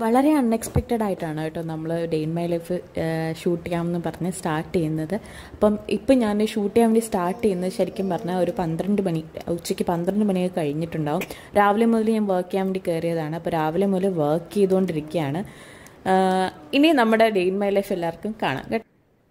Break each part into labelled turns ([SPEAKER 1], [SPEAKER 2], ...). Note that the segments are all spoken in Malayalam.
[SPEAKER 1] വളരെ അൺഎക്സ്പെക്റ്റഡ് ആയിട്ടാണ് കേട്ടോ നമ്മൾ day in my life shoot ചെയ്യാമെന്ന് പറഞ്ഞ് സ്റ്റാർട്ട് ചെയ്യുന്നത് അപ്പം ഇപ്പം ഞാൻ ഷൂട്ട് ചെയ്യാൻ വേണ്ടി സ്റ്റാർട്ട് ചെയ്യുന്നത് ശരിക്കും പറഞ്ഞാൽ ഒരു പന്ത്രണ്ട് മണി ഉച്ചയ്ക്ക് പന്ത്രണ്ട് മണിയൊക്കെ കഴിഞ്ഞിട്ടുണ്ടാവും രാവിലെ മുതൽ ഞാൻ വർക്ക് ചെയ്യാൻ വേണ്ടി കയറിയതാണ് അപ്പോൾ രാവിലെ മുതൽ വർക്ക് ചെയ്തുകൊണ്ടിരിക്കുകയാണ് ആഹ് ഇനി നമ്മുടെ ഡേ ഇൻ മൈ ലൈഫ് എല്ലാവർക്കും കാണാം കേട്ടോ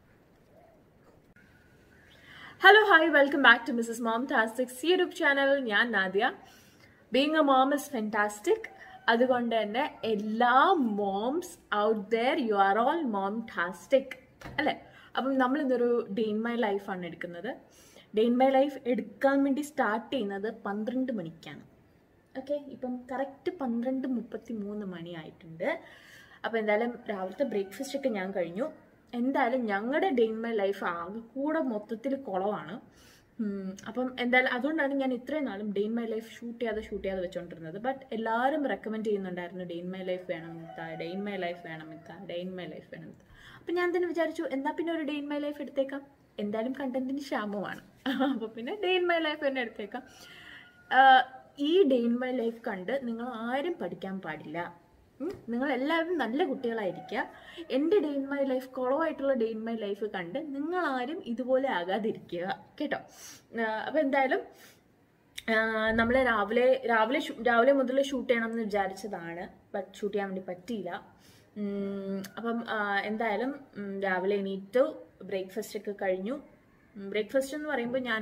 [SPEAKER 2] hello hi welcome back to Mrs momtastics YouTube channel ഞാൻ Nadya being a mom is fantastic അതുകൊണ്ട് തന്നെ എല്ലാ moms out there you are all momtastic അല്ലേ അപ്പം നമ്മൾ ഇന്നൊരു ഡേ ഇൻ മൈ ലൈഫാണ് എടുക്കുന്നത് ഡേ ഇൻ മൈ ലൈഫ് എടുക്കാൻ വേണ്ടി സ്റ്റാർട്ട് ചെയ്യുന്നത് പന്ത്രണ്ട് മണിക്കാണ് ഓക്കെ ഇപ്പം കറക്റ്റ് പന്ത്രണ്ട് മുപ്പത്തി മൂന്ന് മണിയായിട്ടുണ്ട് അപ്പോൾ എന്തായാലും രാവിലത്തെ ബ്രേക്ക്ഫാസ്റ്റ് ഒക്കെ ഞാൻ കഴിഞ്ഞു എന്തായാലും ഞങ്ങളുടെ ഡേ ഇൻ മൈ ലൈഫ് ആകെ കൂടെ മൊത്തത്തിൽ കുളമാണ് ഉം, അപ്പം എന്തായാലും അതുകൊണ്ടാണ് ഞാൻ ഇത്രയും നാളും day in my life shoot ചെയ്യാതെ ഷൂട്ട് ചെയ്യാതെ വെച്ചോണ്ടിരുന്നത് ബട്ട് എല്ലാവരും റെക്കമെൻഡ് ചെയ്യുന്നുണ്ടായിരുന്നു ഡേ ഇൻ മൈ ലൈഫ് വേണം മിത്ത ഡേ ഇൻ മൈ ലൈഫ് വേണം മിത്ത ഡേ ഇൻ മൈ ലൈഫ് വേണം മിത്ത അപ്പം ഞാൻ തന്നെ വിചാരിച്ചു എന്നാൽ പിന്നെ ഒരു ഡേ ഇൻ മൈ ലൈഫ് എടുത്തേക്കാം എന്തായാലും കണ്ടന്റിന് ക്ഷാമമാണ് അപ്പോൾ പിന്നെ ഡേ ഇൻ മൈ ലൈഫ് തന്നെ എടുത്തേക്കാം ആഹ് ഈ ഡേ ഇൻ മൈ ലൈഫ് കണ്ട് നിങ്ങൾ ആരും പഠിക്കാൻ പാടില്ല ഉം? നിങ്ങൾ എല്ലാവരും നല്ല കുട്ടികളായിരിക്കുക എൻ്റെ ഡേ ഇൻ മൈ ലൈഫ് കുളമായിട്ടുള്ള ഡേ ഇൻ മൈ ലൈഫ് കണ്ട് നിങ്ങൾ ആരും ഇതുപോലെ ആകാതിരിക്കുക കേട്ടോ അപ്പോൾ എന്തായാലും നമ്മൾ രാവിലെ രാവിലെ ഷൂ- രാവിലെ മുതൽ ഷൂട്ട് ചെയ്യണം എന്ന് വിചാരിച്ചതാണ് ബട്ട് ഷൂട്ട് ചെയ്യാൻ വേണ്ടി പറ്റിയില്ല ഉം, അപ്പം ആ, എന്തായാലും ഉം, രാവിലെ എണീറ്റു ബ്രേക്ക്ഫാസ്റ്റ് ഒക്കെ കഴിഞ്ഞു ബ്രേക്ക്ഫാസ്റ്റ് എന്ന് പറയുമ്പോൾ ഞാൻ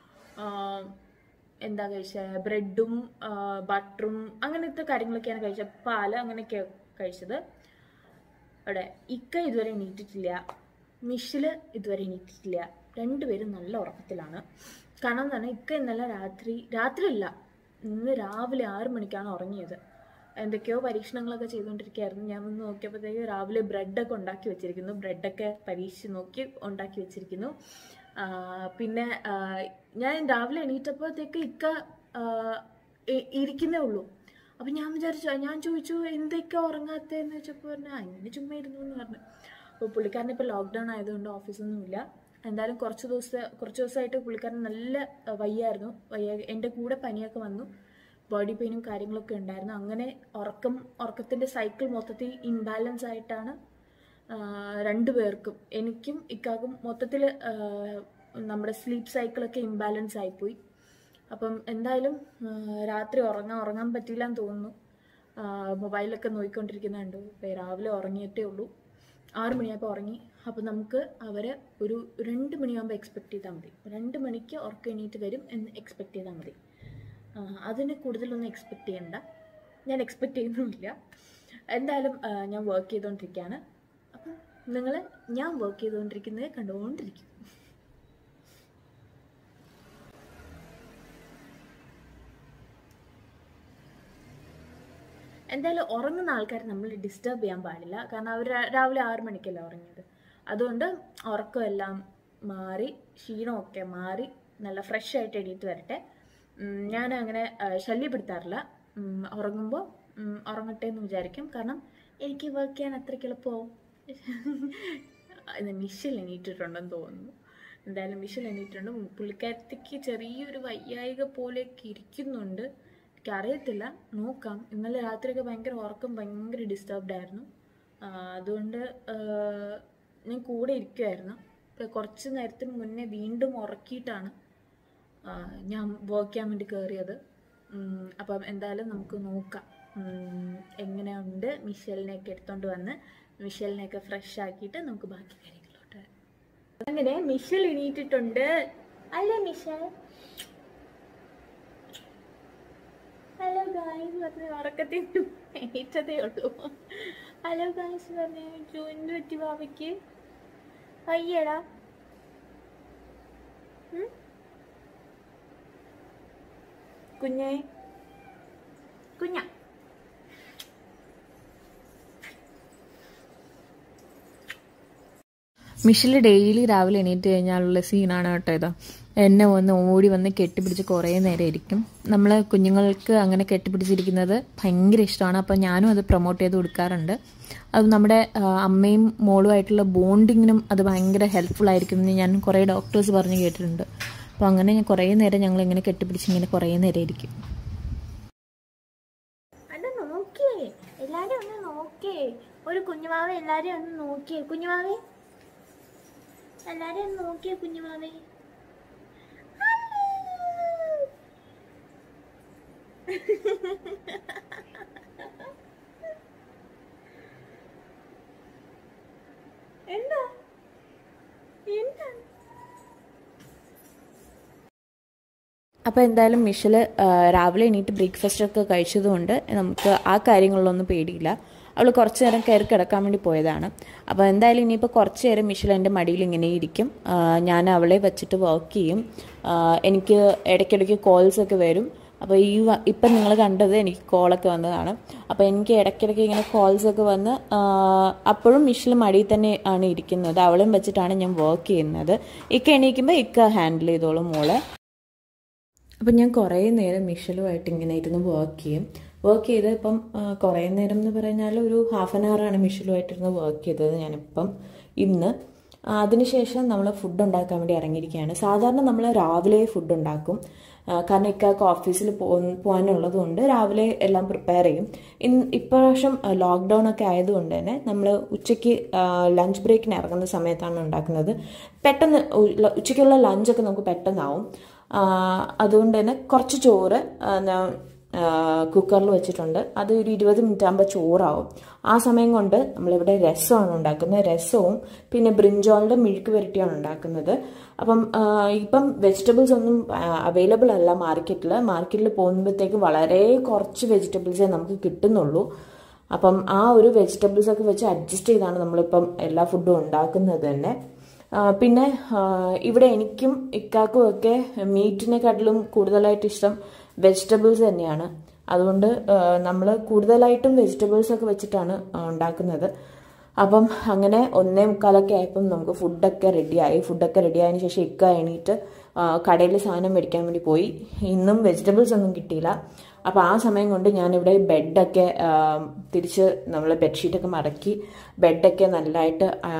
[SPEAKER 2] എന്താ കഴിച്ചത് ബ്രെഡും ബട്ടറും അങ്ങനത്തെ കാര്യങ്ങളൊക്കെയാണ് കഴിച്ചത് പാല് അങ്ങനെയൊക്കെയാണ് കഴിച്ചത് അവിടെ ഇക്ക ഇതുവരെ എണീറ്റിട്ടില്ല മിഷില് ഇതുവരെ എണീറ്റിട്ടില്ല രണ്ടുപേരും നല്ല ഉറക്കത്തിലാണ് കാരണം എന്ന് പറഞ്ഞാൽ ഇക്ക ഇന്നലെ രാത്രി രാത്രിയല്ല ഇന്ന് രാവിലെ ആറ് മണിക്കാണ് ഉറങ്ങിയത് എന്തൊക്കെയോ പരീക്ഷണങ്ങളൊക്കെ ചെയ്തുകൊണ്ടിരിക്കുകയായിരുന്നു ഞാൻ ഒന്ന് നോക്കിയപ്പോഴത്തേക്ക് രാവിലെ ബ്രെഡൊക്കെ ഉണ്ടാക്കി വെച്ചിരിക്കുന്നു ബ്രെഡൊക്കെ പരീക്ഷിച്ച് നോക്കി ഉണ്ടാക്കി വെച്ചിരിക്കുന്നു ആ, പിന്നെ ആ, ഞാൻ രാവിലെ എണീറ്റപ്പോഴത്തേക്ക് ഇക്ക ആ, ഇ- ഇരിക്കുന്നേ ഉള്ളൂ അപ്പം ഞാൻ വിചാരിച്ചു ഞാൻ ചോദിച്ചു എന്തൊക്കെ ഉറങ്ങാത്തതെന്ന് വെച്ചപ്പോൾ പറഞ്ഞു അങ്ങനെ ചുമ്മാ ഇരുന്നു എന്ന് പറഞ്ഞു അപ്പോൾ പുള്ളിക്കാരൻ ഇപ്പോൾ ലോക്ക്ഡൗൺ ആയതുകൊണ്ട് ഓഫീസൊന്നുമില്ല എന്തായാലും കുറച്ച് ദിവസം കുറച്ച് ദിവസമായിട്ട് പുള്ളിക്കാരൻ നല്ല അഹ്, വയ്യായിരുന്നു വയ്യ എൻ്റെ കൂടെ പനിയൊക്കെ വന്നു ബോഡി പെയിനും കാര്യങ്ങളൊക്കെ ഉണ്ടായിരുന്നു അങ്ങനെ ഉറക്കം ഉറക്കത്തിൻ്റെ സൈക്കിൾ മൊത്തത്തിൽ ഇംബാലൻസ് ആയിട്ടാണ് ആഹ്, രണ്ടുപേർക്കും എനിക്കും ഇക്കാക്കും മൊത്തത്തിൽ നമ്മുടെ സ്ലീപ്പ് സൈക്കിളൊക്കെ ഇംബാലൻസ് ആയിപ്പോയി അപ്പം എന്തായാലും ആ, രാത്രി ഉറങ്ങാൻ ഉറങ്ങാൻ പറ്റില്ല എന്ന് തോന്നുന്നു ആ, മൊബൈലൊക്കെ നോക്കിക്കൊണ്ടിരിക്കുന്നുണ്ട് ഇപ്പം രാവിലെ ഉറങ്ങിയിട്ടേ ഉള്ളൂ ആറ് മണിയായപ്പോൾ ഉറങ്ങി അപ്പം നമുക്ക് അവരെ ഒരു രണ്ട് മണിയാകുമ്പോൾ എക്സ്പെക്ട് ചെയ്താൽ മതി രണ്ട് മണിക്ക് ഉറക്കം എണീറ്റ് വരും എന്ന് എക്സ്പെക്ട് ചെയ്താൽ മതി ആ, അതിന് കൂടുതലൊന്നും എക്സ്പെക്ട് ചെയ്യണ്ട ഞാൻ എക്സ്പെക്ട് ചെയ്യുന്നുമില്ല എന്തായാലും ആ, ഞാൻ വർക്ക് ചെയ്തുകൊണ്ടിരിക്കുകയാണ് അപ്പം നിങ്ങൾ ഞാൻ വർക്ക് ചെയ്തുകൊണ്ടിരിക്കുന്നത് കണ്ടുകൊണ്ടിരിക്കും എന്തായാലും ഉറങ്ങുന്ന ആൾക്കാരെ നമ്മൾ ഡിസ്റ്റർബ് ചെയ്യാൻ പാടില്ല കാരണം അവർ രാവിലെ ആറ് മണിക്കല്ലേ ഉറങ്ങിയത് അതുകൊണ്ട് ഉറക്കമെല്ലാം മാറി ക്ഷീണമൊക്കെ മാറി നല്ല ഫ്രഷ് ആയിട്ട് എണീറ്റ് വരട്ടെ ഉം, ഞാൻ അങ്ങനെ ആ, ശല്യപ്പെടുത്താറില്ല ഉം, ഉറങ്ങുമ്പോൾ ഉം, ഉറങ്ങട്ടെ എന്ന് വിചാരിക്കും കാരണം എനിക്ക് വർക്ക് ചെയ്യാൻ അത്രയ്ക്ക് എളുപ്പമാവും ഇത് മിഷൽ എണീറ്റിട്ടുണ്ടെന്ന് തോന്നുന്നു എന്തായാലും മിഷൽ എണീറ്റിട്ടുണ്ട് പുള്ളിക്കാരത്തേക്ക് ചെറിയൊരു വയ്യായിക പോലെയൊക്കെ ഇരിക്കുന്നുണ്ട് എനിക്കറിയത്തില്ല നോക്കാം ഇന്നലെ രാത്രിയൊക്കെ ഭയങ്കര ഉറക്കം ഭയങ്കര ഡിസ്റ്റർബ്ഡ് ആയിരുന്നു ആ, അതുകൊണ്ട് ആ, ഞാൻ കൂടെ ഇരിക്കുമായിരുന്നു ഇപ്പം കുറച്ച് നേരത്തിന് മുന്നേ വീണ്ടും ഉറക്കിയിട്ടാണ് ആ, ഞാൻ വർക്ക് ചെയ്യാൻ വേണ്ടി കയറിയത് ഉം, അപ്പം എന്തായാലും നമുക്ക് നോക്കാം ഉം, എങ്ങനെയുണ്ട് മിഷലിനെയൊക്കെ എടുത്തോണ്ട് വന്ന് മിഷലിനെയൊക്കെ ഫ്രഷ് ആക്കിയിട്ട് നമുക്ക് ബാക്കി കാര്യങ്ങളോട്ട് വരാം. അങ്ങനെ മിഷൽ എണീറ്റിട്ടുണ്ട് അല്ലേ മിഷൽ ഹലോ ഗായ്സ് പറഞ്ഞ ഉറക്കത്തിൽ എണീറ്റതേ ഉള്ളൂ ഹലോ ഗായ്സ് പറഞ്ഞു ജോയിന് പറ്റി ബാബയ്ക്ക് അയ്യടാ ഉം? കുഞ്ഞേ കുഞ്ഞ
[SPEAKER 1] മിഷിൽ ഡെയിലി രാവിലെ എണീറ്റ് കഴിഞ്ഞാലുള്ള സീനാണ് കേട്ടോ ഇത് എന്നെ വന്ന് ഓടി വന്ന് കെട്ടിപ്പിടിച്ച് കുറേ നേരം ഇരിക്കും നമ്മൾ കുഞ്ഞുങ്ങൾക്ക് അങ്ങനെ കെട്ടിപ്പിടിച്ചിരിക്കുന്നത് ഭയങ്കര ഇഷ്ടമാണ് അപ്പോൾ ഞാനും അത് പ്രൊമോട്ട് ചെയ്ത് കൊടുക്കാറുണ്ട് അത് നമ്മുടെ ആ, അമ്മയും മോളുമായിട്ടുള്ള ബോണ്ടിങ്ങിനും അത് ഭയങ്കര ഹെൽപ്ഫുൾ ആയിരിക്കും എന്ന് ഞാൻ കുറേ ഡോക്ടേഴ്സ് പറഞ്ഞ് കേട്ടിട്ടുണ്ട് അപ്പോൾ അങ്ങനെ ഞാൻ കുറേ നേരം ഞങ്ങൾ ഇങ്ങനെ കെട്ടിപ്പിടിച്ച് ഇങ്ങനെ കുറേ നേരം ഇരിക്കും
[SPEAKER 2] അല്ല നോക്കിയേ എല്ലാരും ഒന്ന് നോക്കിയേ ഒരു കുഞ്ഞുമാവ എല്ലാരും ഒന്ന് നോക്കിയേ കുഞ്ഞുമാവേ എല്ലാരും ഒന്ന് നോക്കിയേ കുഞ്ഞുമാവേ എന്താ എന്താ
[SPEAKER 1] അപ്പോൾ എന്തായാലും മിഷൽ രാവിലെ എണീറ്റ് ബ്രേക്ക്ഫാസ്റ്റ് ഒക്കെ കഴിച്ചതുകൊണ്ട് നമുക്ക് ആ കാര്യങ്ങളിലൊന്നും പേടിയില്ല അവൾ കുറച്ച് നേരം കയറി കിടക്കാൻ വേണ്ടി പോയതാണ് അപ്പോൾ എന്തായാലും ഇനിയിപ്പോൾ കുറച്ച് നേരം മിഷൽ എൻ്റെ മടിയിൽ ഇങ്ങനെ ഇരിക്കും ആ, ഞാൻ അവളെ വെച്ചിട്ട് വർക്ക് ചെയ്യും ആ, എനിക്ക് ഇടയ്ക്കിടയ്ക്ക് കോൾസ് ഒക്കെ വരും അപ്പോൾ ഈ വ- ഇപ്പം നിങ്ങൾ കണ്ടത് എനിക്ക് കോളൊക്കെ വന്നതാണ് അപ്പോൾ എനിക്ക് ഇടയ്ക്കിടയ്ക്ക് ഇങ്ങനെ കോൾസ് ഒക്കെ വന്ന് ആ, അപ്പോഴും മിഷിൽ മടിയിൽ തന്നെ ആണ് ഇരിക്കുന്നത് അവളെയും വെച്ചിട്ടാണ് ഞാൻ വർക്ക് ചെയ്യുന്നത് ഇക്ക എണീക്കുമ്പോൾ ഇക്ക ഹാൻഡിൽ ചെയ്തോളും മോളെ അപ്പം ഞാൻ കുറേ നേരം മിഷലുമായിട്ട് ഇങ്ങനെ ഇരുന്ന് വർക്ക് ചെയ്യും വർക്ക് ചെയ്ത് ഇപ്പം ആ, കുറേ നേരം എന്ന് പറഞ്ഞാൽ ഒരു ഹാഫ് ആൻ അവറാണ് മിഷലുമായിട്ടിരുന്ന് വർക്ക് ചെയ്തത് ഞാനിപ്പം ഇന്ന് ആ, അതിനുശേഷം നമ്മൾ ഫുഡ് ഉണ്ടാക്കാൻ വേണ്ടി ഇറങ്ങിയിരിക്കുകയാണ് സാധാരണ നമ്മൾ രാവിലെ ഫുഡ് ഉണ്ടാക്കും ആ, കാരണം ഇക്കാക്ക് ഓഫീസിൽ പോകാനുള്ളത് കൊണ്ട് രാവിലെ എല്ലാം പ്രിപ്പയർ ചെയ്യും ഇന്ന് ഇപ്രാവശ്യം ലോക്ക്ഡൗൺ ഒക്കെ ആയതുകൊണ്ട് തന്നെ നമ്മൾ ഉച്ചയ്ക്ക് ലഞ്ച് ബ്രേക്കിന് ഇറങ്ങുന്ന സമയത്താണ് ഉണ്ടാക്കുന്നത് പെട്ടെന്ന് ഉ- ല- ഉച്ചയ്ക്കുള്ള ലഞ്ചൊക്കെ നമുക്ക് പെട്ടെന്നാവും ആ, അതുകൊണ്ട് തന്നെ കുറച്ച് ചോറ് ആ, ഞാൻ കുക്കറിൽ വെച്ചിട്ടുണ്ട് അത് ഒരു ഇരുപത് മിനിറ്റ് ആകുമ്പോൾ ചോറാവും ആ സമയം കൊണ്ട് നമ്മളിവിടെ രസമാണ് ഉണ്ടാക്കുന്നത് രസവും പിന്നെ ബ്രിഞ്ചോളിൻ്റെ മിഴുക്ക് പുരട്ടിയാണ് ഉണ്ടാക്കുന്നത് അപ്പം ആ, ഇപ്പം വെജിറ്റബിൾസ് ഒന്നും അവൈലബിൾ അല്ല മാർക്കറ്റിൽ മാർക്കറ്റിൽ പോകുമ്പോഴത്തേക്ക് വളരെ കുറച്ച് വെജിറ്റബിൾസേ നമുക്ക് കിട്ടുന്നുള്ളൂ അപ്പം ആ ഒരു വെജിറ്റബിൾസ് ഒക്കെ വെച്ച് അഡ്ജസ്റ്റ് ചെയ്താണ് നമ്മളിപ്പം എല്ലാ ഫുഡും ഉണ്ടാക്കുന്നത് തന്നെ ആ, പിന്നെ ആ, ഇവിടെ എനിക്കും ഇക്കാക്കും ഒക്കെ മീറ്റിനെക്കാട്ടിലും കൂടുതലായിട്ട് ഇഷ്ടം വെജിറ്റബിൾസ് തന്നെയാണ് അതുകൊണ്ട് നമ്മൾ കൂടുതലായിട്ടും വെജിറ്റബിൾസ് ഒക്കെ വെച്ചിട്ടാണ് ആ, ഉണ്ടാക്കുന്നത് അപ്പം അങ്ങനെ ഒന്നേ മുക്കാലൊക്കെ ആയപ്പം നമുക്ക് ഫുഡൊക്കെ റെഡിയായി ഫുഡൊക്കെ റെഡി ആയതിനു ശേഷം ഇക്ക എണീറ്റ് കടയിൽ സാധനം മേടിക്കാൻ വേണ്ടി പോയി ഇന്നും വെജിറ്റബിൾസ് ഒന്നും കിട്ടിയില്ല അപ്പോൾ ആ സമയം കൊണ്ട് ഞാനിവിടെ ബെഡൊക്കെ ആ, തിരിച്ച് നമ്മൾ ബെഡ്ഷീറ്റൊക്കെ മടക്കി ബെഡൊക്കെ നല്ലതായിട്ട് ആ,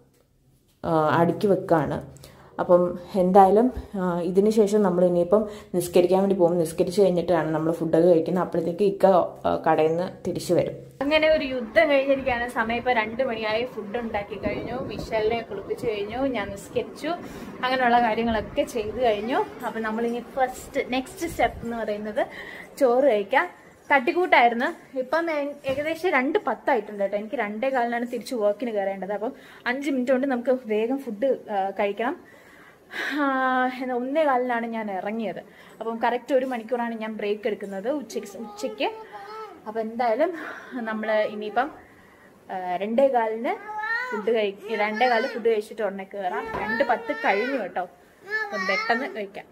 [SPEAKER 1] ആ, അടുക്കി വെക്കുകയാണ് അപ്പം എന്തായാലും ആ, ഇതിന് ശേഷം നമ്മൾ ഇനിയിപ്പം നിസ്കരിക്കാൻ വേണ്ടി പോകും നിസ്കരിച്ച് കഴിഞ്ഞിട്ടാണ് നമ്മൾ ഫുഡൊക്കെ കഴിക്കുന്നത് അപ്പോഴത്തേക്ക് ഇക്ക ആ, കടയിൽ നിന്ന് തിരിച്ചു വരും
[SPEAKER 2] അങ്ങനെ ഒരു യുദ്ധം കഴിഞ്ഞിരിക്കുകയാണ് സമയം ഇപ്പൊ രണ്ടു മണിയായി ഫുഡ് ഉണ്ടാക്കി കഴിഞ്ഞു മിഷലിനെ കുളിപ്പിച്ചു കഴിഞ്ഞു ഞാൻ നിസ്കരിച്ചു അങ്ങനെയുള്ള കാര്യങ്ങളൊക്കെ ചെയ്തു കഴിഞ്ഞു അപ്പൊ നമ്മൾ ഇനി ഫസ്റ്റ് നെക്സ്റ്റ് സ്റ്റെപ്പ് എന്ന് പറയുന്നത് ചോറ് കഴിക്കാം തട്ടിക്കൂട്ടായിരുന്നു ഇപ്പം ഏ- ഏകദേശം രണ്ട് പത്തായിട്ടുണ്ട് കേട്ടോ എനിക്ക് രണ്ടേ കാലിനാണ് തിരിച്ച് വർക്കിന് കയറേണ്ടത് അപ്പം അഞ്ച് മിനിറ്റ് കൊണ്ട് നമുക്ക് വേഗം ഫുഡ് കഴിക്കണം ആ, എന്നാ ഒന്നേ കാലിനാണ് ഞാൻ ഇറങ്ങിയത് അപ്പം കറക്റ്റ് ഒരു മണിക്കൂറാണ് ഞാൻ ബ്രേക്ക് എടുക്കുന്നത് ഉച്ചയ്ക്ക് ഉച്ചയ്ക്ക് അപ്പം എന്തായാലും നമ്മൾ ഇനിയിപ്പം ആ, രണ്ടേ കാലിന് ഫുഡ് കഴി രണ്ടേ കാലിന് ഫുഡ് കഴിച്ചിട്ട് ഉടനെ കയറാം രണ്ട് പത്ത് കഴിഞ്ഞു കേട്ടോ അപ്പം പെട്ടെന്ന് കഴിക്കാം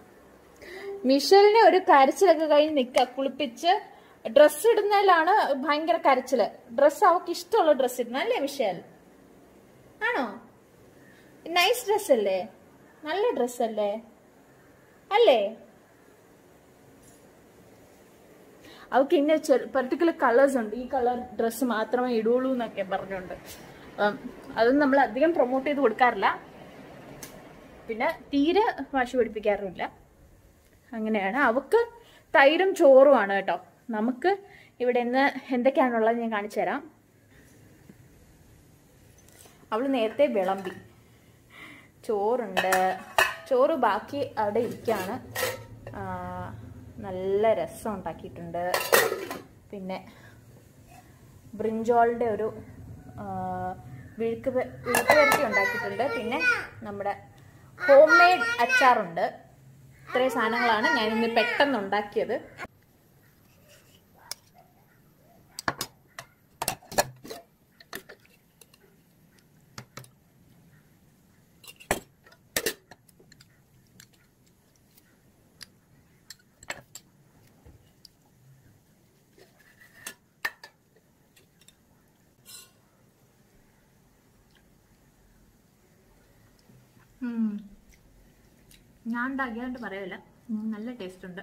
[SPEAKER 2] മിഷലിനെ ഒരു കരച്ചിലൊക്കെ കഴിഞ്ഞ് നിക്ക കുളിപ്പിച്ച് ഡ്രസ്സ് ഇടുന്നതിലാണ് ഭയങ്കര കരച്ചില് ഡ്രസ്സ് അവൾക്ക് ഇഷ്ടമുള്ള ഡ്രസ്സ് ഇടുന്ന അല്ലേ മിഷൽ ആണോ നൈസ് ഡ്രസ് അല്ലേ നല്ല ഡ്രസ് അല്ലേ അല്ലേ അവൾക്ക് ഇന്ന പെർട്ടിക്കുലർ കളേഴ്സ് ഉണ്ട് ഈ കളർ ഡ്രസ്സ് മാത്രമേ ഇടുള്ളൂ എന്നൊക്കെ പറഞ്ഞുകൊണ്ട് അപ്പം അതൊന്നും നമ്മൾ അധികം പ്രൊമോട്ട് ചെയ്ത് കൊടുക്കാറില്ല പിന്നെ തീരെ വാശി പിടിപ്പിക്കാറുമില്ല അങ്ങനെയാണ് അവക്ക് തൈരും ചോറുമാണ് കേട്ടോ നമുക്ക് ഇവിടെ ഇന്ന് എന്തൊക്കെയാണുള്ളത് ഞാൻ കാണിച്ചു തരാം അവൾ നേരത്തെ വിളമ്പി ചോറുണ്ട് ചോറ് ബാക്കി അവിടെ ഇരിക്കുകയാണ് ആ, നല്ല രസം ഉണ്ടാക്കിയിട്ടുണ്ട് പിന്നെ ബ്രിഞ്ചോളിൻ്റെ ഒരു ആ, വിഴുക്ക് പെ- വിഴുക്ക് വരട്ടി ഉണ്ടാക്കിയിട്ടുണ്ട് പിന്നെ നമ്മുടെ ഹോം മെയ്ഡ് അച്ചാറുണ്ട് ഇത്രയും സാധനങ്ങളാണ് ഞാൻ ഇന്ന് പെട്ടെന്ന് ഉണ്ടാക്കിയത് ഉം. ഞാൻ ഉണ്ടാക്കിയതുകൊണ്ട് പറയില്ല ഉം, നല്ല ടേസ്റ്റ് ഉണ്ട്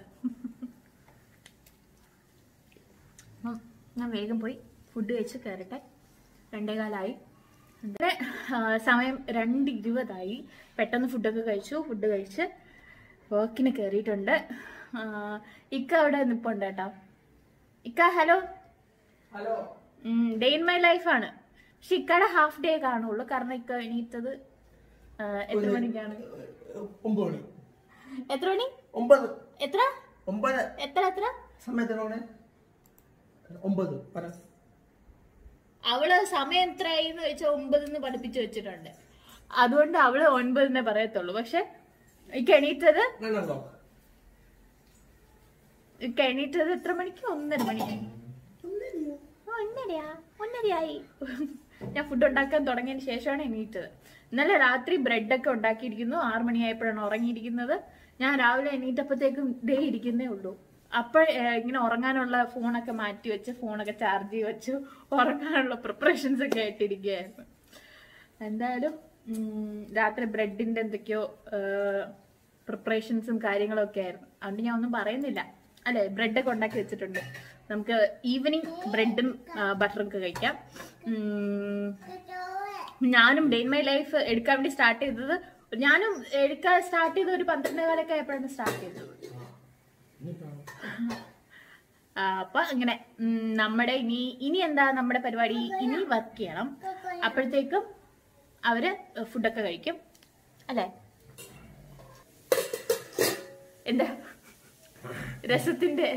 [SPEAKER 2] അപ്പം ഞാൻ വേഗം പോയി ഫുഡ് കഴിച്ച് കയറട്ടെ രണ്ടേകാലായി അങ്ങനെ ആ, സമയം രണ്ട് ഇരുപതായി പെട്ടെന്ന് ഫുഡൊക്കെ കഴിച്ചു ഫുഡ് കഴിച്ച് വർക്കിന് കയറിയിട്ടുണ്ട് ആ, ഇക്ക അവിടെ നിൽപ്പുണ്ട് കേട്ടോ ഇക്ക ഹലോ ഡേ ഇൻ മൈ ലൈഫാണ് പക്ഷെ ഇക്കടെ ഹാഫ് ഡേ കാണുള്ളൂ കാരണം ഇക്ക എണീറ്റത് ആ, എത്ര മണിക്കാണ്
[SPEAKER 3] ഒമ്പത് മണി
[SPEAKER 2] എത്ര മണി
[SPEAKER 3] ഒമ്പത്
[SPEAKER 2] എത്ര
[SPEAKER 3] ഒമ്പത്
[SPEAKER 2] എത്ര എത്ര
[SPEAKER 3] സമയത്തിനോടെ ഒമ്പത് പറ
[SPEAKER 2] അവള് സമയം എത്രയായി എന്ന് വെച്ചാൽ ഒമ്പതെന്ന് പഠിപ്പിച്ചു വെച്ചിട്ടുണ്ട് അതുകൊണ്ട് അവള് ഒൻപതിനെ പറയത്തുള്ളൂ പക്ഷെ ഇക്ക എണീറ്റത്
[SPEAKER 3] രണ്ടോ
[SPEAKER 2] ഇക്ക എണീറ്റത് എത്ര മണിക്ക് ഒന്നര മണിക്ക് ആ, ഒന്നരയാ ഒന്നരയായി ഞാൻ ഫുഡ് ഉണ്ടാക്കാൻ തുടങ്ങിയതിന് ശേഷമാണ് എണീറ്റത് ഇന്നലെ രാത്രി ബ്രെഡൊക്കെ ഉണ്ടാക്കിയിരിക്കുന്നു ആറു മണിയായപ്പോഴാണ് ഉറങ്ങിയിരിക്കുന്നത് ഞാൻ രാവിലെ എണീറ്റപ്പോഴത്തേക്കും ഡേ ഇരിക്കുന്നേ ഉള്ളൂ അപ്പോൾ ഇങ്ങനെ ഉറങ്ങാനുള്ള ഫോണൊക്കെ മാറ്റി വെച്ച് ഫോണൊക്കെ ചാർജ് ചെയ്ത് വെച്ച് ഉറങ്ങാനുള്ള പ്രിപ്പറേഷൻസ് ഒക്കെ ആയിട്ടിരിക്കുകയായിരുന്നു എന്തായാലും ഉം, രാത്രി ബ്രെഡിന്റെ എന്തൊക്കെയോ പ്രിപ്പറേഷൻസും കാര്യങ്ങളും ഒക്കെ ആയിരുന്നു അതുകൊണ്ട് ഞാൻ ഒന്നും പറയുന്നില്ല അല്ലെ ബ്രെഡൊക്കെ ഉണ്ടാക്കി വെച്ചിട്ടുണ്ട് നമുക്ക് ഈവനിങ് ബ്രെഡും ബട്ടറും ഒക്കെ കഴിക്കാം ഉം, ഞാനും ഡേ ഇൻ മൈ ലൈഫ് എടുക്കാൻ വേണ്ടി സ്റ്റാർട്ട് ചെയ്തത് ഞാനും എടുക്കാൻ സ്റ്റാർട്ട് ചെയ്തത് ഒരു പന്ത്രണ്ടേ കാലൊക്കെ ആയപ്പോഴാണ് സ്റ്റാർട്ട് ചെയ്തത് ആ, അപ്പൊ അങ്ങനെ ഉം, നമ്മുടെ ഇനി ഇനി എന്താ നമ്മുടെ പരിപാടി ഇനി വർക്ക് ചെയ്യണം അപ്പോഴത്തേക്കും അവര് ഫുഡൊക്കെ കഴിക്കും അല്ലേ എന്താ രസത്തിന്റെ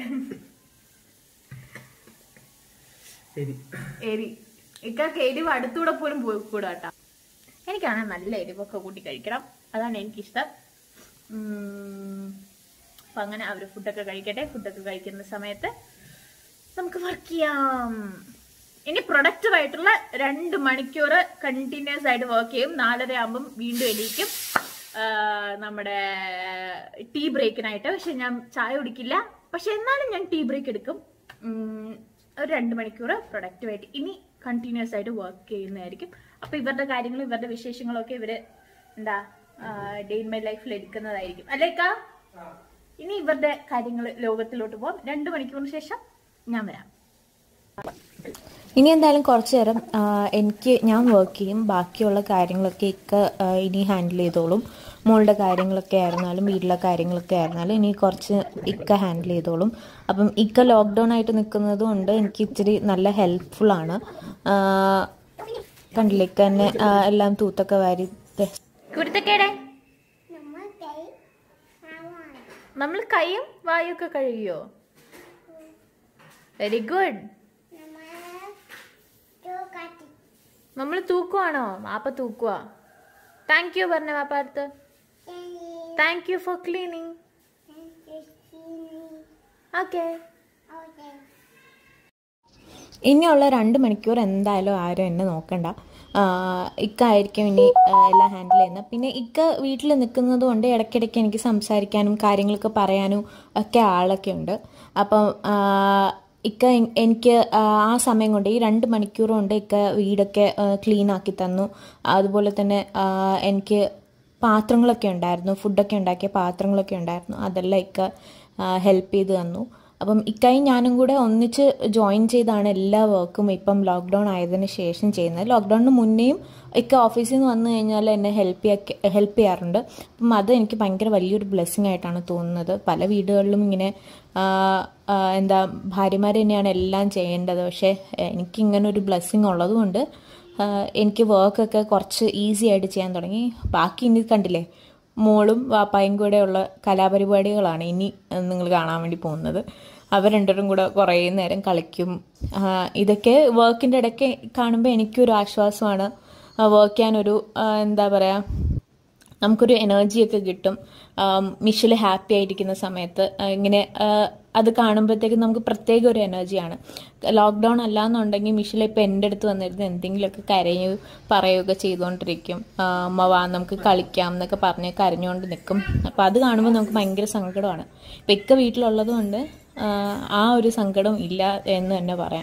[SPEAKER 3] ശരി
[SPEAKER 2] എരി ഇക്കൊക്കെ എരിവ് അടുത്തൂടെ പോലും പോയി കൂടാ കേട്ടോ എനിക്കാണെങ്കിൽ നല്ല എരിവൊക്കെ കൂട്ടി കഴിക്കണം അതാണ് എനിക്കിഷ്ടം ഉം, അപ്പൊ അങ്ങനെ അവര് ഫുഡൊക്കെ കഴിക്കട്ടെ ഫുഡൊക്കെ കഴിക്കുന്ന സമയത്ത് നമുക്ക് വർക്ക് ചെയ്യാം ഇനി പ്രൊഡക്റ്റീവ് ആയിട്ടുള്ള രണ്ട് മണിക്കൂർ കണ്ടിന്യൂസ് ആയിട്ട് വർക്ക് ചെയ്യും നാലര ആകുമ്പം വീണ്ടും എണീക്കും ആ, നമ്മുടെ ടീ ബ്രേക്കിനായിട്ട് പക്ഷെ ഞാൻ ചായ കുടിക്കില്ല പക്ഷെ എന്നാലും ഞാൻ ടീ ബ്രേക്ക് എടുക്കും ഉം, ഒരു രണ്ട് മണിക്കൂർ പ്രൊഡക്റ്റീവ് ആയിട്ട് ഇനി കണ്ടിന്യൂസ് ആയിട്ട് വർക്ക് ചെയ്യുന്നതായിരിക്കും അപ്പൊ ഇവരുടെ കാര്യങ്ങളും ഇവരുടെ വിശേഷങ്ങളും ഒക്കെ ഇവര് എന്താ ഡേ ഇൻ മൈ ലൈഫിൽ എടുക്കുന്നതായിരിക്കും അല്ലേക്കാ ഇനി ഇവരുടെ കാര്യങ്ങൾ ലോകത്തിലോട്ട് പോകാം രണ്ട് മണിക്കൂറിന് ശേഷം ഞാൻ വരാം
[SPEAKER 1] ഇനി എന്തായാലും കുറച്ച് നേരം ആ, എനിക്ക് ഞാൻ വർക്ക് ചെയ്യും ബാക്കിയുള്ള കാര്യങ്ങളൊക്കെ ഇക്ക ആ, ഇനി ഹാൻഡിൽ ചെയ്തോളും മോളുടെ കാര്യങ്ങളൊക്കെ ആയിരുന്നാലും വീട്ടിലെ കാര്യങ്ങളൊക്കെ ആയിരുന്നാലും ഇനി കുറച്ച് ഇക്ക ഹാൻഡിൽ ചെയ്തോളും അപ്പം ഇക്ക ലോക്ക്ഡൗൺ ആയിട്ട് നിൽക്കുന്നത് കൊണ്ട് എനിക്ക് ഇച്ചിരി നല്ല ഹെൽപ്ഫുൾ ആണ് ആ, കണ്ടില്ലേ ഇക്ക തന്നെ ആ, എല്ലാം തൂത്തൊക്കെ വാരി തെ-
[SPEAKER 2] കുരുത്തക്കേടെ നമ്മൾ കൈയും വായൊക്കെ കഴുകിയോ വെരി ഗുഡ് നമ്മൾ തൂക്കുവാണോ വാപ്പ തൂക്കുവാ താങ്ക് യു പറഞ്ഞ വാപ്പ അടുത്ത് thank you for cleaning okay
[SPEAKER 1] ഇനിയുള്ള രണ്ട് മണിക്കൂർ എന്തായാലും ആരും എന്നെ നോക്കണ്ട ആ, ഇക്ക ആയിരിക്കും ഇനി ആ, എല്ലാം ഹാൻഡിൽ ചെയ്യുന്നത് പിന്നെ ഇക്ക വീട്ടിൽ നിൽക്കുന്നത് കൊണ്ട് ഇടയ്ക്കിടയ്ക്ക് എനിക്ക് സംസാരിക്കാനും കാര്യങ്ങളൊക്കെ പറയാനും ഒക്കെ ആളൊക്കെ ഉണ്ട് അപ്പം ആ, ഇക്ക എൻ- എനിക്ക് ആ ആ സമയം കൊണ്ട് ഈ രണ്ട് മണിക്കൂർ കൊണ്ട് ഇക്ക വീടൊക്കെ ക്ലീൻ ആക്കി തന്നു അതുപോലെ തന്നെ ആ, എനിക്ക് പാത്രങ്ങളൊക്കെ ഉണ്ടായിരുന്നു ഫുഡൊക്കെ ഉണ്ടാക്കിയ പാത്രങ്ങളൊക്കെ ഉണ്ടായിരുന്നു അതെല്ലാം ഇക്ക ഹെൽപ്പ് ചെയ്ത് തന്നു അപ്പം ഇക്കായും ഞാനും കൂടെ ഒന്നിച്ച് ജോയിൻ ചെയ്താണ് എല്ലാ വർക്കും ഇപ്പം ലോക്ക്ഡൗൺ ആയതിനു ശേഷം ചെയ്യുന്നത് ലോക്ക്ഡൗണിന് മുന്നേയും ഇക്ക ഓഫീസിൽ നിന്ന് വന്നു കഴിഞ്ഞാൽ എന്നെ ഹെൽപ്പ് ഹെൽപ്പ് ചെയ്യാറുണ്ട് അപ്പം അത് എനിക്ക് ഭയങ്കര വലിയൊരു ബ്ലെസ്സിങ് ആയിട്ടാണ് തോന്നുന്നത് പല വീടുകളിലും ഇങ്ങനെ ആ, ആ, എന്താ ഭാര്യമാർ തന്നെയാണ് എല്ലാം ചെയ്യേണ്ടത് പക്ഷേ എനിക്ക് ഇങ്ങനെ ഒരു ബ്ലെസ്സിങ് ഉള്ളതുകൊണ്ട് ആ, എനിക്ക് വർക്കൊക്കെ കുറച്ച് ഈസി ആയിട്ട് ചെയ്യാൻ തുടങ്ങി ബാക്കി ഇനി കണ്ടില്ലേ മോളും വാപ്പായും കൂടെയുള്ള കലാപരിപാടികളാണ് ഇനി നിങ്ങൾ കാണാൻ വേണ്ടി പോകുന്നത് അവർ രണ്ടുപേരും കൂടെ കുറേ നേരം കളിക്കും ആ, ഇതൊക്കെ വർക്കിൻ്റെ ഇടയ്ക്ക് കാണുമ്പോൾ എനിക്കൊരു ആശ്വാസമാണ് വർക്ക് ചെയ്യാനൊരു ആ, എന്താ പറയുക നമുക്കൊരു എനർജിയൊക്കെ കിട്ടും മിഷിൽ ഹാപ്പി ആയിരിക്കുന്ന സമയത്ത് ആ, ഇങ്ങനെ ആ, അത് കാണുമ്പോഴത്തേക്കും നമുക്ക് പ്രത്യേക ഒരു എനർജിയാണ് ലോക്ക്ഡൗൺ അല്ലാന്നുണ്ടെങ്കിൽ മിഷിൽ ഇപ്പം എൻ്റെ അടുത്ത് വന്നിരുന്ന് എന്തെങ്കിലുമൊക്കെ കരയു പറയുകയൊക്കെ ചെയ്തുകൊണ്ടിരിക്കും ആ, അമ്മ വാ നമുക്ക് കളിക്കാം എന്നൊക്കെ പറഞ്ഞ് കരഞ്ഞുകൊണ്ട് നിൽക്കും അപ്പം അത് കാണുമ്പോൾ നമുക്ക് ഭയങ്കര സങ്കടമാണ് ഇപ്പം ഇക്ക വീട്ടിലുള്ളത് കൊണ്ട് ആ, ആ ഒരു സങ്കടം ഇല്ല എന്ന് തന്നെ പറയാം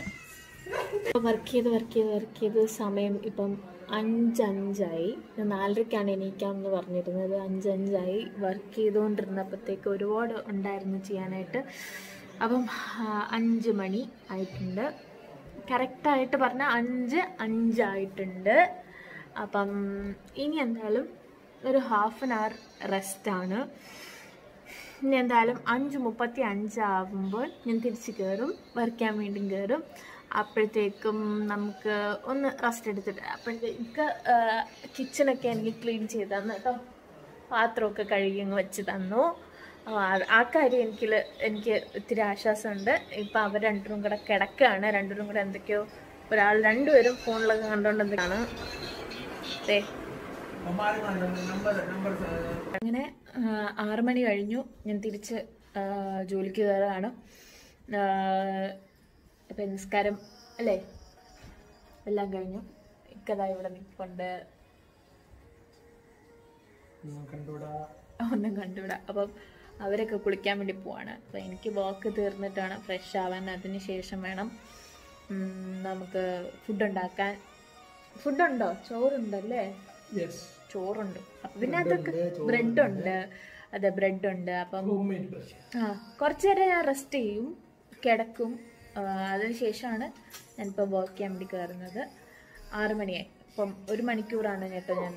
[SPEAKER 1] വർക്ക് ചെയ്ത് വർക്ക് ചെയ്ത് വർക്ക് ചെയ്ത് സമയം ഇപ്പം അഞ്ചഞ്ചായി ഞാൻ നാലരയ്ക്കാണ് എണീക്കാമെന്ന് പറഞ്ഞിരുന്നത് അഞ്ചഞ്ചായി വർക്ക് ചെയ്തുകൊണ്ടിരുന്നപ്പോഴത്തേക്ക് ഒരുപാട് ഉണ്ടായിരുന്നു ചെയ്യാനായിട്ട് അപ്പം ആ, അഞ്ച് മണി ആയിട്ടുണ്ട് കറക്റ്റായിട്ട് പറഞ്ഞാൽ അഞ്ച് അഞ്ചായിട്ടുണ്ട് അപ്പം ഇനി എന്തായാലും ഒരു ഹാഫ് ആൻ അവർ റെസ്റ്റാണ് ഇനി എന്തായാലും അഞ്ച് മുപ്പത്തി അഞ്ചാവുമ്പോൾ ഞാൻ തിരിച്ച് കയറും വർക്ക് ചെയ്യാൻ വേണ്ടി കയറും
[SPEAKER 2] അപ്പോഴത്തേക്കും നമുക്ക് ഒന്ന് റെസ്റ്റ് എടുത്തിട്ട് അപ്പോഴത്തേക്ക് കിച്ചണൊക്കെ എനിക്ക് ക്ലീൻ ചെയ്ത് തന്നു കേട്ടോ പാത്രമൊക്കെ കഴുകി അങ്ങ് വെച്ച് തന്നു ആ, ആ കാര്യം എനിക്ക് എനിക്ക് ഇത്തിരി ആശ്വാസമുണ്ട് ഇപ്പം അവർ രണ്ടുപേരും കൂടെ കിടക്കുകയാണ് രണ്ടുപേരും കൂടെ എന്തൊക്കെയോ ഒരാൾ രണ്ടുപേരും ഫോണിലൊക്കെ കണ്ടുകൊണ്ട് എന്തൊക്കെയാണ് ദേ
[SPEAKER 3] നമ്പർ നമ്പർ
[SPEAKER 2] അങ്ങനെ ആ, ആറ് മണി കഴിഞ്ഞു ഞാൻ തിരിച്ച് ആ, ജോലിക്ക് കയറുകയാണ് ഇപ്പം നിസ്കാരം അല്ലേ എല്ലാം കഴിഞ്ഞു ഇക്കതാ ഇവിടെ നിൽക്കൊണ്ട്
[SPEAKER 3] കണ്ടൂടാ
[SPEAKER 2] ഒന്നും കണ്ടുവിടാം അപ്പം അവരൊക്കെ കുളിക്കാൻ വേണ്ടി പോവാണ് അപ്പം എനിക്ക് വർക്ക് തീർന്നിട്ടാണ് ഫ്രഷ് ആവാൻ അതിന് ശേഷം വേണം ഉം, നമുക്ക് ഫുഡ് ഉണ്ടാക്കാൻ ഫുഡുണ്ടോ ചോറുണ്ടല്ലേ
[SPEAKER 3] യെസ്
[SPEAKER 2] ചോറുണ്ട് അപ്പം പിന്നെ അതൊക്കെ ബ്രെഡ് ഉണ്ട് അതെ ബ്രെഡ് ഉണ്ട് അപ്പം
[SPEAKER 3] ഹോം മെയ്ഡ് ബ്രഷ്
[SPEAKER 2] ആ കുറച്ച് നേരം ഞാൻ റെസ്റ്റ് ചെയ്യും കിടക്കും ആ, അതിന് ശേഷമാണ് ഞാനിപ്പോൾ വർക്ക് ചെയ്യാൻ വേണ്ടി കയറുന്നത് ആറ് മണിയായി അപ്പം ഒരു മണിക്കൂറാണ് കേട്ടോ ഞാൻ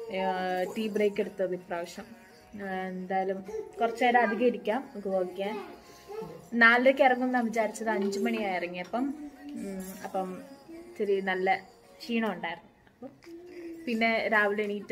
[SPEAKER 2] ടീ ബ്രേക്ക് എടുത്തത് ഇപ്രാവശ്യം ആ, എന്തായാലും കുറച്ച് നേരം അധികം ഇരിക്കാം നമുക്ക് വർക്ക് ചെയ്യാൻ നാലരയ്ക്ക് ഇറങ്ങുമെന്നാണ് വിചാരിച്ചത് അഞ്ച് മണിയായി ഇറങ്ങിയപ്പം ഉം, അപ്പം ഇത്തിരി നല്ല ക്ഷീണം ഉണ്ടായിരുന്നു അപ്പം പിന്നെ രാവിലെ എണീറ്റ്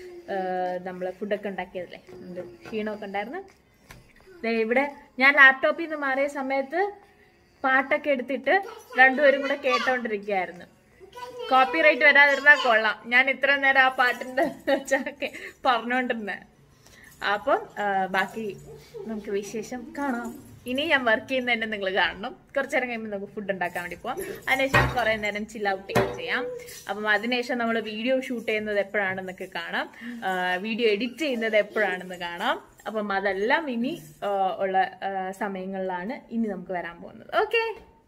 [SPEAKER 2] നമ്മൾ ഫുഡൊക്കെ ഉണ്ടാക്കിയതല്ലേ ഉണ്ട് ക്ഷീണമൊക്കെ ഉണ്ടായിരുന്നു ദേ ഇവിടെ ഞാൻ ലാപ്ടോപ്പിൽ നിന്ന് മാറിയ സമയത്ത് പാട്ടൊക്കെ എടുത്തിട്ട് രണ്ടുപേരും കൂടെ കേട്ടോണ്ടിരിക്കുകയായിരുന്നു കോപ്പി റൈറ്റ് വരാതിരുന്നാ കൊള്ളാം ഞാൻ ഇത്ര നേരം ആ പാട്ടിന്റെ ചാക്കെ പറഞ്ഞോണ്ടിരുന്നെ അപ്പം ആ, ബാക്കി നമുക്ക് വിശേഷം കാണാം ഇനി ഞാൻ വർക്ക് ചെയ്യുന്നതന്നെ നിങ്ങൾ കാണണം കുറച്ചു നേരം കഴിയുമ്പോൾ നമുക്ക് ഫുഡ് ഉണ്ടാക്കാൻ വേണ്ടി പോവാം അതിനുശേഷം കുറേ നേരം ചിൽ ഔട്ടിങ് ചെയ്യാം അപ്പം അതിനുശേഷം നമ്മൾ വീഡിയോ ഷൂട്ട് ചെയ്യുന്നത് എപ്പോഴാണെന്നൊക്കെ കാണാം വീഡിയോ എഡിറ്റ് ചെയ്യുന്നത് എപ്പോഴാണെന്ന് കാണാം അപ്പം അതെല്ലാം ഇനി ആ, ഉള്ള ആ, സമയങ്ങളിലാണ് ഇനി നമുക്ക് വരാൻ പോകുന്നത് ഓക്കെ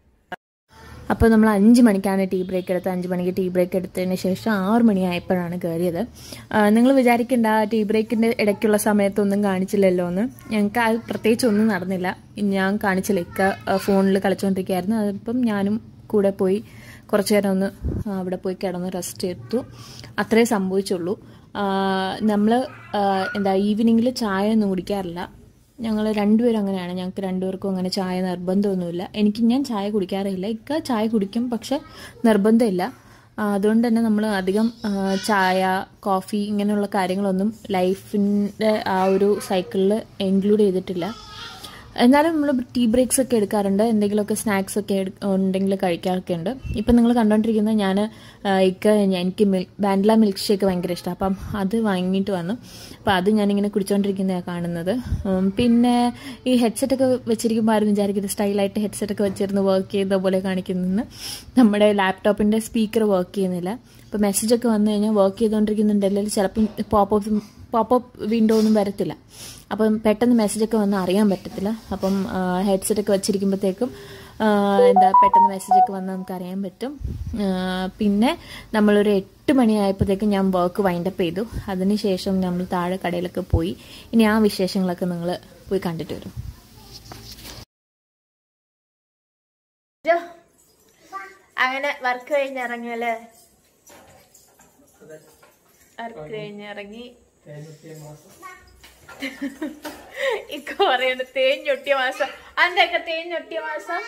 [SPEAKER 1] അപ്പോൾ നമ്മൾ അഞ്ച് മണിക്കാണ് ടീ ബ്രേക്ക് എടുത്തത് അഞ്ച് മണിക്ക് ടീ ബ്രേക്ക് എടുത്തതിന് ശേഷം ആറ് മണിയായപ്പോഴാണ് കയറിയത് നിങ്ങൾ വിചാരിക്കേണ്ട ആ ടീ ബ്രേക്കിൻ്റെ ഇടയ്ക്കുള്ള സമയത്തൊന്നും കാണിച്ചില്ലല്ലോ എന്ന് ഞങ്ങൾക്ക് അത് പ്രത്യേകിച്ച് ഒന്നും നടന്നില്ല ഞാൻ കാണിച്ചില്ല ഇക്ക ഫോണിൽ കളിച്ചുകൊണ്ടിരിക്കുകയായിരുന്നു അതിപ്പം ഞാനും കൂടെ പോയി കുറച്ചു നേരം ഒന്ന് അവിടെ പോയി കിടന്ന് റെസ്റ്റ് എടുത്തു അത്രേ സംഭവിച്ചുള്ളൂ നമ്മൾ എന്താ ഈവനിങ്ങിൽ ചായ ഒന്നും കുടിക്കാറില്ല ഞങ്ങൾ രണ്ടുപേരും അങ്ങനെയാണ് ഞങ്ങൾക്ക് രണ്ടുപേർക്കും അങ്ങനെ ചായ നിർബന്ധമൊന്നുമില്ല എനിക്ക് ഞാൻ ചായ കുടിക്കാറില്ല ഇക്ക ചായ കുടിക്കും പക്ഷെ നിർബന്ധമില്ല ആ, അതുകൊണ്ട് തന്നെ നമ്മൾ അധികം ആ, ചായ കോഫി ഇങ്ങനെയുള്ള കാര്യങ്ങളൊന്നും ലൈഫിൻ്റെ ആ ഒരു സൈക്കിളിൽ ഇൻക്ലൂഡ് ചെയ്തിട്ടില്ല എന്നാലും നമ്മൾ ടീ ബ്രേക്സ് ഒക്കെ എടുക്കാറുണ്ട് എന്തെങ്കിലുമൊക്കെ സ്നാക്സ് ഒക്കെ എടു- ഉണ്ടെങ്കിൽ കഴിക്കാറൊക്കെ ഉണ്ട് ഇപ്പം നിങ്ങൾ കണ്ടുകൊണ്ടിരിക്കുന്നത് ഞാൻ ഇക്ക എനിക്ക് മിൽ വാനില മിൽക്ക് ഷേക്ക് ഭയങ്കര ഇഷ്ടമാണ് അപ്പം അത് വാങ്ങിയിട്ട് വന്നു അപ്പം അത് ഞാനിങ്ങനെ കുടിച്ചുകൊണ്ടിരിക്കുന്നതാണ് കാണുന്നത് ഉം, പിന്നെ ഈ ഹെഡ്സെറ്റ് ഒക്കെ വെച്ചിരിക്കുമ്പോൾ ആരും വിചാരിക്കരുത് സ്റ്റൈലായിട്ട് ഹെഡ്സെറ്റ് ഒക്കെ വെച്ചിരുന്ന് വർക്ക് ചെയ്ത പോലെ കാണിക്കുന്നത് നമ്മുടെ ലാപ്ടോപ്പിൻ്റെ സ്പീക്കർ വർക്ക് ചെയ്യുന്നില്ല അപ്പോൾ മെസ്സേജ് ഒക്കെ വന്നു കഴിഞ്ഞാൽ വർക്ക് ചെയ്തുകൊണ്ടിരിക്കുന്നുണ്ടെങ്കിൽ ചിലപ്പം പോപ്പ് പോപ്പപ്പ് വിൻഡോ ഒന്നും വരത്തില്ല അപ്പം പെട്ടെന്ന് മെസ്സേജൊക്കെ വന്ന് അറിയാൻ പറ്റത്തില്ല അപ്പം ഹെഡ്സെറ്റ് ഒക്കെ വെച്ചിരിക്കുമ്പോഴത്തേക്കും ആ, എന്താ പെട്ടെന്ന് മെസ്സേജൊക്കെ വന്ന് നമുക്ക് അറിയാൻ പറ്റും ആ, പിന്നെ നമ്മളൊരു എട്ട് മണിയായപ്പോഴത്തേക്കും ഞാൻ വർക്ക് വൈൻഡപ്പ് ചെയ്തു അതിനുശേഷം നമ്മൾ താഴെ കടയിലൊക്കെ പോയി ഇനി ആ വിശേഷങ്ങളൊക്കെ നിങ്ങൾ പോയി കണ്ടിട്ട് വരും
[SPEAKER 2] ജോ, അങ്ങനെ വർക്ക് കഴിഞ്ഞിറങ്ങിയല്ലേ
[SPEAKER 3] അതെ
[SPEAKER 2] വർക്ക് കഴിഞ്ഞിറങ്ങി
[SPEAKER 3] തേഞ്ഞെത്തിയ മാസം
[SPEAKER 2] ഇക്ക പറയുന്നത് തേഞ്ഞൊട്ടിയ മാസം അന്തൊക്കെ തേഞ്ഞൊട്ടിയ മാസം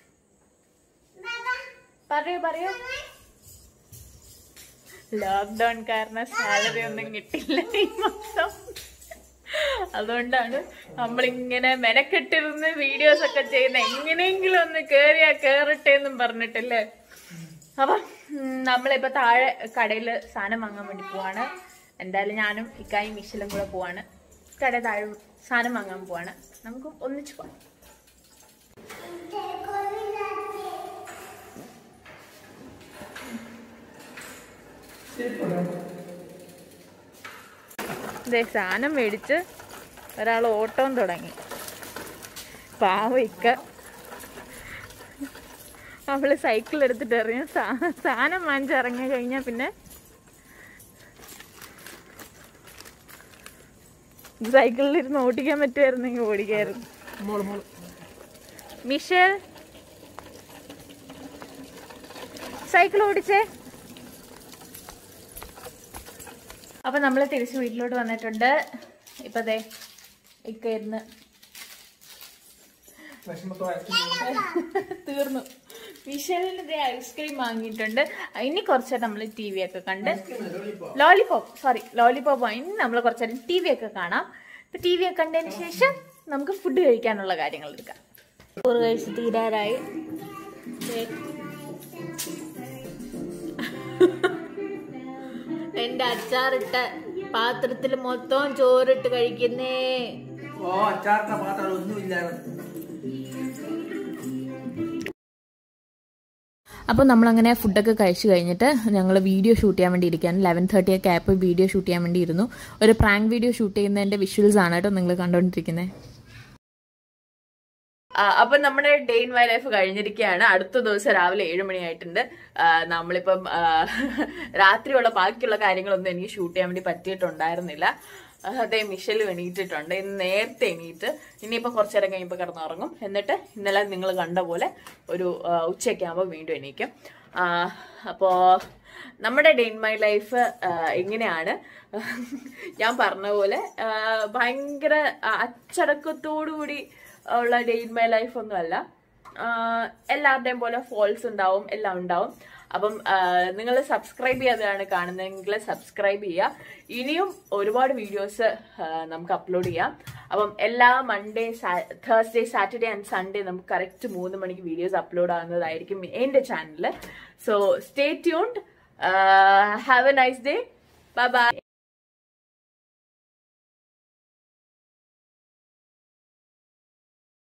[SPEAKER 2] പറയൂ പറയൂ ലോക്ക്ഡൗൺ കാരണം സാലറി ഒന്നും കിട്ടില്ല ഈ മാസം അതുകൊണ്ടാണ് നമ്മളിങ്ങനെ മെനക്കെട്ടിരുന്ന് വീഡിയോസ് ഒക്കെ ചെയ്യുന്ന എങ്ങനെയെങ്കിലും ഒന്ന് കേറിയാ കേറട്ടെ എന്നും പറഞ്ഞിട്ടല്ലേ അപ്പൊ ഉം, നമ്മളിപ്പോ താഴെ കടയില് സാധനം വാങ്ങാൻ വേണ്ടി പോവാണ് എന്തായാലും ഞാനും ഇക്കായും മിഷലും കൂടെ പോവാണ് കട താഴെ സാധനം വാങ്ങാൻ പോവാണ് നമുക്ക് ഒന്നിച്ച് പോവാം ദേ സാധനം മേടിച്ച് ഒരാൾ ഓട്ടം തുടങ്ങി പാവ ഇക്ക അവള് സൈക്കിൾ എടുത്തിട്ട് എറിഞ്ഞു സാ- സാധനം വാങ്ങിച്ച് ഇറങ്ങി കഴിഞ്ഞാൽ പിന്നെ സൈക്കിളിൽ ഇരുന്ന് ഓടിക്കാൻ പറ്റുമായിരുന്നെങ്കിൽ ഓടിക്കായിരുന്നു
[SPEAKER 3] മോള് മോള്
[SPEAKER 2] മിഷേൽ സൈക്കിൾ ഓടിച്ചേ അപ്പൊ നമ്മൾ തിരിച്ച് വീട്ടിലോട്ട് വന്നിട്ടുണ്ട് ഇപ്പൊ ദേ ഇക്ക ഇരുന്ന്
[SPEAKER 3] വിഷമത്തോടെ
[SPEAKER 2] തീർന്നു വിശാലിന് ഇതേ ഐസ്ക്രീം വാങ്ങിയിട്ടുണ്ട് ഇനി കുറച്ചേരം നമ്മൾ ടി വി ഒക്കെ കണ്ട് ലോലിപോപ്പ് സോറി ലോലിപോപ്പ് ഇനി നമ്മൾ കുറച്ചേരം ടി വി ഒക്കെ കാണാം ഇപ്പൊ ടി വി ഒക്കെ കണ്ടതിന് ശേഷം നമുക്ക് ഫുഡ് കഴിക്കാനുള്ള കാര്യങ്ങൾ എടുക്കാം ചോറ് കഴിച്ച് തീരാറായി ദേ. എന്റെ അച്ചാറിട്ട പാത്രത്തിൽ മൊത്തം ചോറിട്ട് കഴിക്കുന്നേ
[SPEAKER 3] ഓ അച്ചാറിന്റെ പാത്രം ഒന്നുമില്ലായിരുന്നു
[SPEAKER 1] അപ്പോൾ നമ്മളങ്ങനെ ഫുഡൊക്കെ കഴിച്ചു കഴിഞ്ഞിട്ട് ഞങ്ങൾ വീഡിയോ ഷൂട്ട് ചെയ്യാൻ വേണ്ടി ഇരിക്കുകയാണ് ലെവൻ തേർട്ടി ഒക്കെ ആയപ്പോൾ വീഡിയോ ഷൂട്ട് ചെയ്യാൻ വേണ്ടി ഇരുന്നു ഒരു പ്രാങ്ക് വീഡിയോ ഷൂട്ട് ചെയ്യുന്നതിൻ്റെ വിഷ്വൽസ് ആണ് കേട്ടോ നിങ്ങൾ കണ്ടുകൊണ്ടിരിക്കുന്നത്
[SPEAKER 2] ആ, അപ്പൊ നമ്മുടെ ഡേ ഇൻ മൈ ലൈഫ് കഴിഞ്ഞിരിക്കുകയാണ് അടുത്ത ദിവസം രാവിലെ ഏഴ് മണിയായിട്ടുണ്ട് ആ, നമ്മളിപ്പം ആ, രാത്രിയുള്ള ബാക്കിയുള്ള കാര്യങ്ങളൊന്നും എനിക്ക് ഷൂട്ട് ചെയ്യാൻ വേണ്ടി പറ്റിയിട്ടുണ്ടായിരുന്നില്ല ആ, അതേ മിഷൽ എണീറ്റിട്ടുണ്ട് ഇന്ന് നേരത്തെ എണീറ്റ് ഇനിയിപ്പോ കുറച്ചു നേരം കഴിയുമ്പോൾ കിടന്നുറങ്ങും എന്നിട്ട് ഇന്നലെ നിങ്ങൾ കണ്ട പോലെ ഒരു ആ, ഉച്ചയൊക്കെ ആകുമ്പോൾ വീണ്ടും എണീക്കും ആ, അപ്പോ നമ്മുടെ ഡേ ഇൻ മൈ ലൈഫ് എങ്ങനെയാണ് ഞാൻ പറഞ്ഞ പോലെ ആ, ഭയങ്കര അച്ചടക്കത്തോടു കൂടി ഉള്ള ഡേ ഇൻ മൈ ലൈഫ് ഒന്നുമല്ല ആഹ് എല്ലാവരുടെയും പോലെ ഫോൾസ് ഉണ്ടാവും എല്ലാം ഉണ്ടാവും അപ്പം നിങ്ങൾ സബ്സ്ക്രൈബ് ചെയ്യാതെയാണ് കാണുന്നതെങ്കിൽ സബ്സ്ക്രൈബ് ചെയ്യുക ഇനിയും ഒരുപാട് വീഡിയോസ് നമുക്ക് അപ്ലോഡ് ചെയ്യാം അപ്പം എല്ലാ Monday Thursday Saturday and Sunday നമുക്ക് കറക്റ്റ് മൂന്ന് മണിക്ക് വീഡിയോസ് അപ്ലോഡ് ആകുന്നതായിരിക്കും എൻ്റെ ചാനലിൽ so stay tuned have a nice day bye by